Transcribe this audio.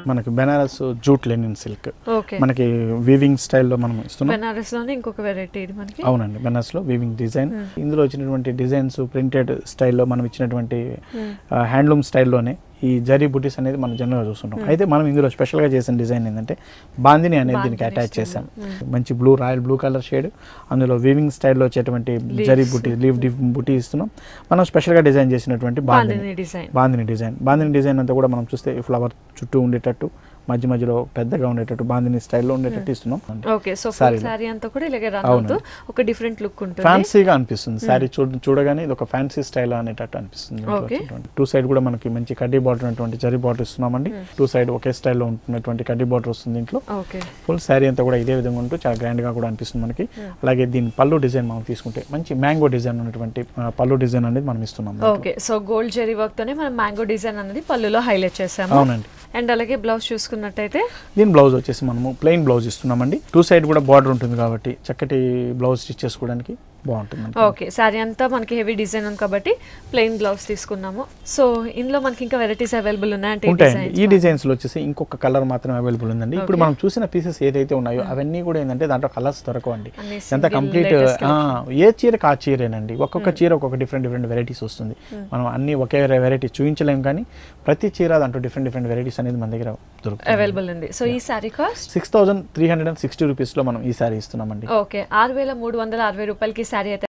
మనకి Banaras jute linen silk okay మనకి weaving స్టైల్లో మనం ఇస్తున్నాం బెనారస్ లోనే ఇంకొక వెరైటీ ఇది మనకి అవునండి బెనారస్ లో వీవింగ్ డిజైన్ ఇందులో వచ్చినటువంటి డిజైన్స్ ప్రింటెడ్ స్టైల్లో మనం ఇచ్చినటువంటి హ్యాండ్లూమ్ స్టైల్లోనే ఈ జరీ బుటీస్ అనేది మనం జనరల్గా చూస్తుంటాం అయితే మనం ఇందులో స్పెషల్గా చేసిన డిజైన్ ఏంటంటే బాందిని అనేది దీనికి బాందిని అటాచ్ style. చేసాం మంచి blue royal blue colour shade అందులో వీవింగ్ స్టైల్లో వచ్చేటువంటి జరీ బుటీ లీవ్ డిఫ్ బుటీ ఇస్తున్నాం మనం స్పెషల్గా డిజైన్ చేసినటువంటి bandhani bandhani design bandhani design bandhani design అంతా కూడా మనం చూస్తే ఫ్లవర్ చుట్టూ ఉండేటట్టు మధ్య మధ్యలో పెద్దగా ఉండేటట్టు బాందిని స్టైల్లో ఉండేటట్టు ఇస్తున్నాం ఓకే సో ఫుల్ Saree లో. శారీ అంతా కూడా ఇలాగే రన్ అవునండి. అవుతూ ఒక డిఫరెంట్ లుక్ ఉంటుంది ఫ్యాన్సీగా అనిపిస్తుంది శారీ చూడ చూడగానే ఇది ఒక ఫ్యాన్సీ స్టైల్ అనేటట్టు అనిపిస్తుంది Okay. టూ సైడ్ కూడా మనకి మంచి కడ్డీ బార్డర్ ఉన్నటువంటి జరీ బార్డర్ ఇస్తున్నామండి టూ సైడ్ ఒకే స్టైల్లో ఉంటున్నటువంటి కడ్డీ బార్డర్ వస్తుంది దీంట్లో ఓకే ఫుల్ శారీ అంతా కూడా ఇదే విధంగా ఉంటూ చాలా గ్రాండ్ గా కూడా అనిపిస్తుంది మనకి అలాగే దీని పళ్ళు డిజైన్ మనం తీసుకుంటే మంచి మ్యాంగో డిజైన్ ఉన్నటువంటి ఆ, పళ్ళు డిజైన్ అనేది మనం ఇస్తున్నాం దీంట్లో. Okay so gold zari work తోనే మనం మ్యాంగో డిజైన్ అనేది పళ్ళులో హైలైట్ చేసాము అవునండి అండ్ అలాగే బ్లౌజ్ చూసుకున్నట్టయితే దీని బ్లౌజ్ వచ్చేసి మనము ప్లెయిన్ బ్లౌజ్ ఇస్తున్నామండి టూ సైడ్ కూడా బార్డర్ ఉంటుంది కాబట్టి చక్కటి బ్లౌజ్ స్టిచ్ చేసుకోవడానికి బాగుంటుంది ఓకే శారీ అంతా మనకి హెవీ డిజైన్ ఉంది కాబట్టి ప్లెయిన్ బ్లౌజ్ తీసుకున్నాము సో ఇందులో మనకి ఇంకా వెరైటీస్ అవైలబుల్ ఉన్నాయంటే ఈ ఉంటాయండి designs ఈ లో. డిజైన్స్ లో వచ్చేసి ఇంకొక కలర్ మాత్రమే అవైలబుల్ ఉందండి ఇప్పుడు Okay. మనం చూసిన పీసెస్ ఏదైతే ఉన్నాయో అవన్నీ కూడా ఏంటంటే దాంట్లో కలర్స్ దొరకవండి అన్ని ఎంత single కంప్లీట్ latest ఏ చీరకు ఆ చీరేనండి ఒక్కొక్క చీర ఒక్కొక్క డిఫరెంట్ డిఫరెంట్ వెరైటీస్ వస్తుంది మనం అన్ని ఒకే వెరైటీ చూపించలేం కానీ ప్రతి చీర దాంట్లో డిఫరెంట్ డిఫరెంట్ వెరైటీస్ అనేది మన దగ్గర దొరుకుతుంది అవైలబుల్ ఉంది సో ఈ sari cost six thousand three hundred and sixty రూపీస్లో మనం ఈ సారీ ఇస్తున్నామండి ఓకే ఆరు వేల మూడు వందల అరవై రూపాయలకి శారీ అయితే